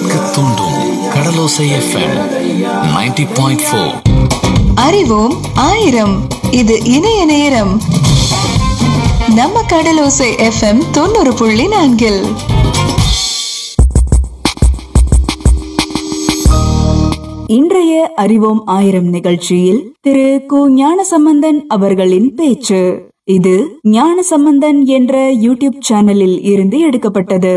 கேட்க தூண்டும் கடலோசை FM 90.4 point four அறிவோம் ஆயிரம் இது இணைய நேரம் நம்ம கடலோசை எஃப்எம் தொண்ணூறு புள்ளி நான்கில் இன்றைய அறிவோம் ஆயிரம் நிகழ்ச்சியில் திரு கு ஞானசம்பந்தன் அவர்களின் பேச்சு இது ஞானசம்பந்தன் என்ற யூடியூப் சேனலில் இருந்து எடுக்கப்பட்டது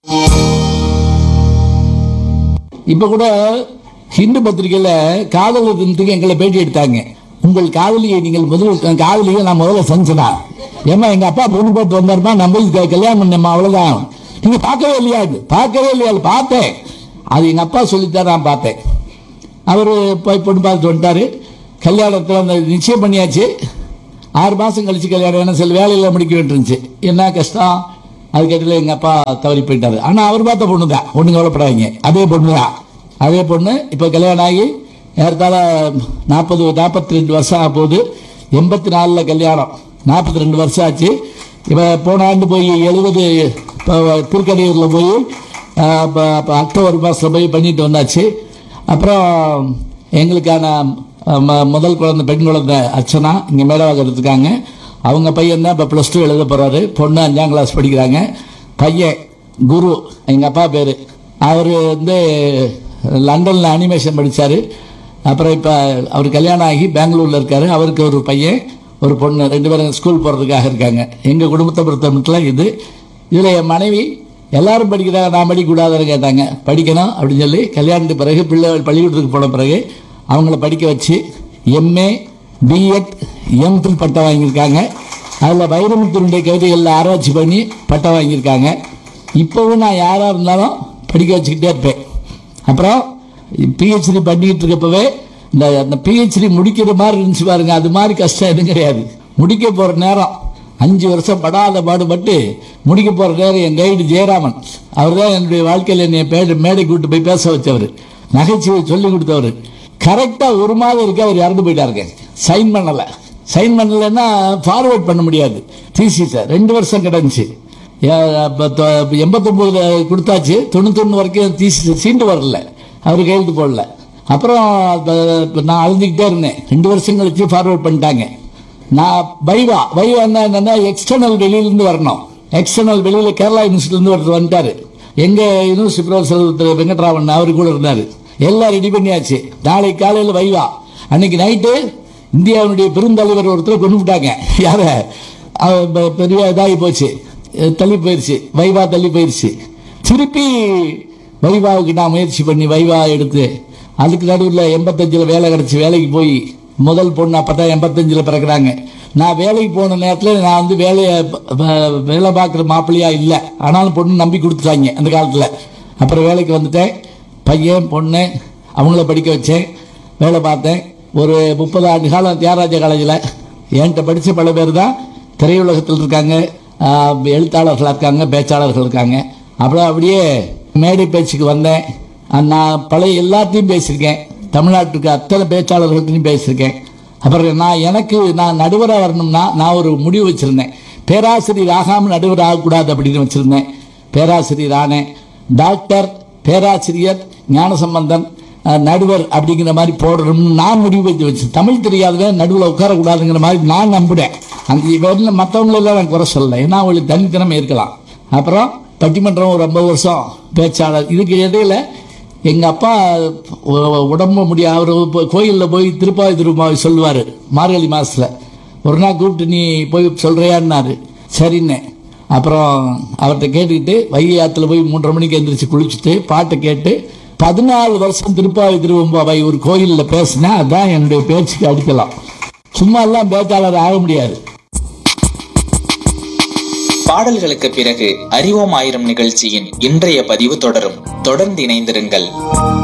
இப்ப கூட ஹிந்து பத்திரிகையில காதலர் தினத்துக்கு எங்களை பேட்டி எடுத்தாங்க உங்கள் காதலியை நீங்கள் முதல் காதலியை நான் முதல்ல சந்திச்சனா ஏமா எங்க அப்பா பொண்ணு பார்த்து வந்தாருமா நம்ம க- கல்யாணம் பண்ணேம்மா அவ்வளவுதான் நீங்க பார்க்கவே இல்லையா இது? பார்க்கவே இல்லையா அது பார்த்தேன் அது எங்க அப்பா சொல்லித்தான் நான் பார்த்தேன் அவர் போய் பொண்ணு பார்த்துட்டு வந்துட்டாரு கல்யாணத்தில் அந்த நிச்சயம் பண்ணியாச்சு ஆறு மாதம் கழிச்சு கல்யாணம் ஏன்னா சில வேலையில் முடிக்க வேண்டியிருந்துச்சு என்ன கஷ்டம் அதுக்கடையில் எங்கள் அப்பா தவறி போயிட்டாரு ஆனால் அவர் பார்த்த பொண்ணு தான் ஒன்றும் கவலைப்படாதீங்க அதே பொண்ணு தான் அதே பொண்ணு இப்போ கல்யாணம் ஆகி ஏறத்தாழ நாற்பது நாற்பத்தி ரெண்டு வருஷம் ஆக போகுது எண்பத்தி நாலில் கல்யாணம் நாற்பத்தி ரெண்டு வருஷம் ஆச்சு இப்போ போன ஆண்டு போய் எழுபது திருக்கடையூரில் போய் ஆஹ், அப்ப- அப்ப அக்டோபர் மாதத்தில் போய் பண்ணிட்டு வந்தாச்சு அப்புறம் எங்களுக்கான அஹ், ம- முதல் குழந்தை பெண் குழந்தை அர்ச்சனா இங்கே மேலவாக இருக்காங்க அவங்க பையன் தான் இப்போ ப்ளஸ் டூ எழுத போகிறாரு பொண்ணு அஞ்சாம் கிளாஸ் படிக்கிறாங்க பையன் குரு எங்கள் அப்பா பேர் அவர் வந்து லண்டனில் அனிமேஷன் படித்தார் அப்புறம் இப்போ அவர் கல்யாணம் ஆகி பெங்களூரில் இருக்காரு அவருக்கு ஒரு பையன் ஒரு பொண்ணு ரெண்டு பேரும் ஸ்கூல் போகிறதுக்காக இருக்காங்க எங்கள் குடும்பத்தை பொறுத்த மட்டும் இது இதில் என் மனைவி எல்லாரும் படிக்கிறாங்க நான் படிக்கக்கூடாதுன்னு கேட்டாங்க படிக்கணும் அப்படின்னு சொல்லி கல்யாணத்துக்கு பிறகு பிள்ளை பள்ளிக்கூடத்துக்கு போன பிறகு அவங்கள படிக்க வச்சு எம்ஏ பிஎட் எம்ஃபில் பட்டம் வாங்கியிருக்காங்க அதில் வைரமுத்துனுடைய கவிதைகளில் ஆராய்ச்சி பண்ணி பட்டம் வாங்கியிருக்காங்க இப்போவும் நான் யாராக இருந்தாலும் படிக்க வச்சுக்கிட்டே இருப்பேன் அப்புறம் பிஹெச்டி பண்ணிக்கிட்டு இருக்கப்பவே இந்த அந்த பிஹெச்டி முடிக்கிற மாதிரி இருந்துச்சு பாருங்க அது மாதிரி கஷ்டம் எதுவும் கிடையாது முடிக்க போகிற நேரம் அஞ்சு வருஷம் படாத பாடுபட்டு முடிக்க போகிற நேரம் என் கைடு ஜெயராமன் அவர் தான் என்னுடைய வாழ்க்கையில் என்னை மேடை மேடை கூட்டு போய் பேச வச்சவர் நகைச்சுவை சொல்லி கொடுத்தவர் கரெக்டாக ஒரு மாதம் இருக்க அவர் இறந்து போயிட்டாருங்க சைன் பண்ணலை சைன் பண்ணலைன்னா ஃபார்வர்ட் பண்ண முடியாது தீசிஸை ரெண்டு வருஷம் கிடந்துச்சு எண்பத்தொம்போதுல கொடுத்தாச்சு தொண்ணூத்தொன்று வரைக்கும் தீசி சீண்டு வரல அவர் கையெழுத்து போடல அப்புறம் அப்ப நான் அழுதுகிட்டே இருந்தேன் ரெண்டு வருஷம் கழிச்சு ஃபார்வர்ட் பண்ணிட்டாங்க நான் வைவா வைவா என்னன்னா எக்ஸ்டர்னல் வெளியிலேருந்து வரணும் எக்ஸ்டர்னல் வெளியில் கேரளா யூனிவர்சிட்டிலேருந்து ஒருத்தர் வந்துட்டாரு எங்க யூனிவர்சிட்டி ப்ரொஃபசர் திரு வெங்கட்ராமன் அவர் கூட இருந்தார் எல்லாம் ரெடி பண்ணியாச்சு நாளை காலையில் வைவா அன்னைக்கு நைட்டு இந்தியாவுடைய பெருந்தலைவர் ஒருத்தர் கொண்டு விட்டாங்க யார அவர் பெ- பெரிய இதாகி போச்சு அஹ் தள்ளி போயிடுச்சு வைவா தள்ளி போயிடுச்சு திருப்பி வைவாவுக்கு நான் முயற்சி பண்ணி வைவா எடுத்து அதுக்கு நடுவில் எண்பத்தஞ்சில் வேலை கிடச்சி வேலைக்கு போய் முதல் பொண்ணு அப்போ தான் எண்பத்தஞ்சில் பிறக்கிறாங்க நான் வேலைக்கு போன நேரத்தில் நான் வந்து வேலையை ப- ப- வேலை பார்க்குற மாப்பிள்ளையா இல்லை ஆனாலும் பொண்ணு நம்பி கொடுத்துட்டாங்க அந்த காலத்தில் அப்புறம் வேலைக்கு வந்துட்டேன் பையன் பொண்ணு அவங்கள படிக்க வச்சேன் வேலை பார்த்தேன் ஒரு முப்பது ஆண்டு காலம் தியாகராஜ காலேஜில் என்கிட்ட படித்த பல பேர் தான் திரையுலகத்தில் இருக்காங்க ஆஹ், எழுத்தாளர்கள் இருக்காங்க பேச்சாளர்கள் இருக்காங்க அப்புறம் அப்படியே மேடை பேச்சுக்கு வந்தேன் ஆஹ், நான் பழைய எல்லாத்தையும் பேசியிருக்கேன் தமிழ்நாட்டுக்கு அத்தனை பேச்சாளர்கள்ட்டையும் பேசியிருக்கேன் அப்புறம் நான் எனக்கு நான் நடுவராக வரணும்னா நான் ஒரு முடிவு வச்சுருந்தேன் பேராசிரியர் ஆகாமல் நடுவர் ஆகக்கூடாது அப்படின்னு வச்சுருந்தேன் பேராசிரியர் ஆனேன் டாக்டர் பேராசிரியர் ஞானசம்பந்தன் அஹ், நடுவர் அப்படிங்கிற மாதிரி போடணும்னு நான் முடிவு வச்சு வச்சு தமிழ் தெரியாதவன் நடுவில் உட்காரக்கூடாதுங்கிற மாதிரி நான் நம்புறேன் அந்த இவரில் மற்றவங்களெல்லாம் நான் குறை சொல்லலை ஏன்னா அவங்களுக்கு தனித்திறமை இருக்கலாம் அப்புறம் பட்டிமன்றம் ஒரு ஐம்பது வருஷம் பேச்சாளர் இதுக்கு இடையில எங்கள் அப்பா உ- உடம்பு முடியாது அவர் கோயிலில் போய் திருப்பாவை திருப்பாவை சொல்லுவார் மார்கழி மாதத்தில் ஒரு நாள் கூப்பிட்டு நீ போய் சொல்கிறியான்னாரு சரின்னு அப்புறம் அவர்கிட்ட கேட்டுக்கிட்டு வைகை ஆற்றுல போய் மூன்றரை மணிக்கு எந்திரிச்சு குளிச்சுட்டு பாட்டை கேட்டு பதினாலு வருஷம் திருப்பாவை திருவம்பாவை ஒரு கோயிலில் பேசினா அதான் என்னுடைய பேச்சுக்கு அடிக்கலாம் சும்மா எல்லாம் பேச்சாளர் ஆக முடியாது பாடல்களுக்கு பிறகு அறிவோம் ஆயிரம் நிகழ்ச்சியின் இன்றைய பதிவு தொடரும் தொடர்ந்து இணைந்திருங்கள்